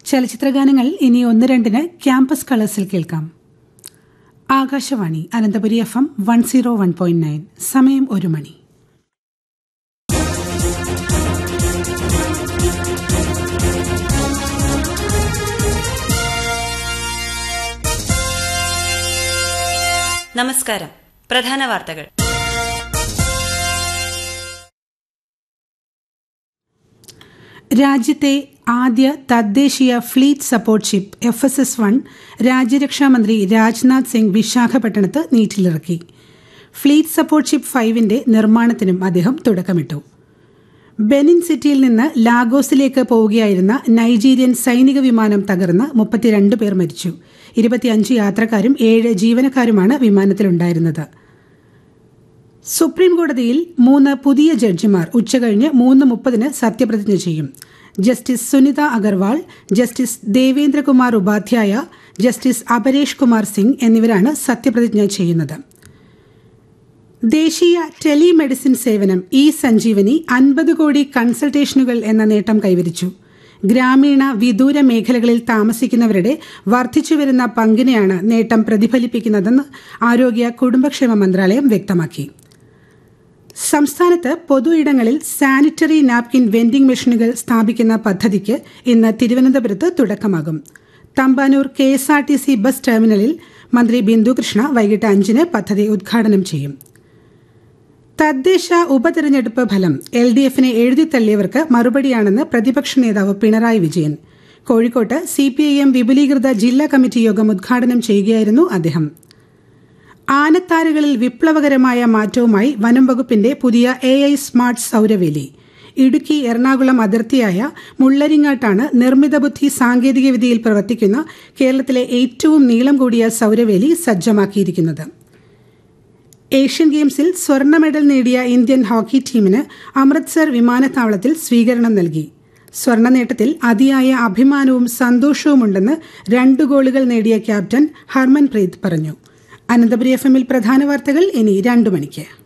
ചലച്ചിത്രഗാനങ്ങൾ ഇനി ഒന്ന് രണ്ടിന് ക്യാമ്പസ് കളേഴ്സിൽ കേൾക്കാം Akashvani Ananthapuri F M one zero one point nine സമയം ഒരു മണി നമസ്കാരം പ്രധാന വാർത്തകൾ രാജ്യത്തെ ആദ്യ തദ്ദേശീയ fleet support ship F S S one രാജ്യരക്ഷാമന്ത്രി രാജ്നാഥ് സിംഗ് വിശാഖപട്ടണത്ത് നീറ്റിലിറക്കി ഫ്ലീറ്റ് സപ്പോർട്ട് ഷിപ്പ് ഫൈവിന്റെ നിർമ്മാണത്തിനും അദ്ദേഹം തുടക്കമിട്ടു ബെനിൻ സിറ്റിയിൽ നിന്ന് ലാഗോസിലേക്ക് പോവുകയായിരുന്ന നൈജീരിയൻ സൈനിക വിമാനം തകർന്ന് മുപ്പത്തിരണ്ട് പേർ മരിച്ചു ഇരുപത്തിയഞ്ച് യാത്രക്കാരും ഏഴ് ജീവനക്കാരുമാണ് വിമാനത്തിലുണ്ടായിരുന്നത് സുപ്രീം കോടതിയിൽ മൂന്ന് പുതിയ ജഡ്ജിമാർ ഉച്ചകഴിഞ്ഞ് മൂന്ന് മുപ്പതിന് സത്യപ്രതിജ്ഞ ചെയ്യും justice Sunita Agarwal justice Devendrakumar Upadhyaya justice Aparesh Kumar Singh എന്നിവരാണ് സത്യപ്രതിജ്ഞ ചെയ്യുന്നത് ദേശീയ ടെലിമെഡിസിൻ സേവനം ഇ സഞ്ജീവനി അൻപത് കോടി കൺസൾട്ടേഷനുകൾ എന്ന നേട്ടം കൈവരിച്ചു ഗ്രാമീണ വിദൂര മേഖലകളിൽ താമസിക്കുന്നവരുടെ വർദ്ധിച്ചുവരുന്ന പങ്കിനെയാണ് നേട്ടം പ്രതിഫലിപ്പിക്കുന്നതെന്ന് ആരോഗ്യ കുടുംബക്ഷേമ മന്ത്രാലയം വ്യക്തമാക്കി സംസ്ഥാനത്ത് പൊതു ഇടങ്ങളിൽ സാനിറ്ററി നാപ്കിൻ വെൻഡിംഗ് മെഷീനുകൾ സ്ഥാപിക്കുന്ന പദ്ധതിക്ക് ഇന്ന് തിരുവനന്തപുരത്ത് തുടക്കമാകും Thampanoor K S R T C bus ടെർമിനലിൽ മന്ത്രി ബിന്ദു കൃഷ്ണ വൈകിട്ട് അഞ്ചിന് പദ്ധതി ഉദ്ഘാടനം ചെയ്യും തദ്ദേശ ഉപതെരഞ്ഞെടുപ്പ് ഫലം എൽ ഡി എഫിനെ എഴുതിത്തള്ളിയവർക്ക് മറുപടിയാണെന്ന് പ്രതിപക്ഷ നേതാവ് പിണറായി വിജയൻ കോഴിക്കോട്ട് സി പി ഐ എം വിപുലീകൃത ജില്ലാ കമ്മിറ്റി യോഗം ഉദ്ഘാടനം ചെയ്യുകയായിരുന്നു അദ്ദേഹം ആനത്താരുകളിൽ വിപ്ലവകരമായ മാറ്റവുമായി വനം വകുപ്പിന്റെ പുതിയ എ ഐ സ്മാർട്ട് സൗരവേലി ഇടുക്കി എറണാകുളം അതിർത്തിയായ മുള്ളരിങ്ങാട്ടാണ് നിർമ്മിത ബുദ്ധി സാങ്കേതികവിദ്യയിൽ പ്രവർത്തിക്കുന്ന കേരളത്തിലെ ഏറ്റവും നീളം കൂടിയ സൗരവേലി സജ്ജമാക്കിയിരിക്കുന്നത് ഏഷ്യൻ ഗെയിംസിൽ സ്വർണ്ണ മെഡൽ നേടിയ ഇന്ത്യൻ ഹോക്കി ടീമിന് അമൃത്സർ വിമാനത്താവളത്തിൽ സ്വീകരണം നൽകി സ്വർണ്ണ നേട്ടത്തിൽ അതിയായ അഭിമാനവും സന്തോഷവുമുണ്ടെന്ന് രണ്ട് ഗോളുകൾ നേടിയ ക്യാപ്റ്റൻ ഹർമൻപ്രീത് പറഞ്ഞു അനന്തപുരി എഫ് എമ്മിൽ പ്രധാന വാർത്തകൾ ഇനി രണ്ടു മണിക്ക്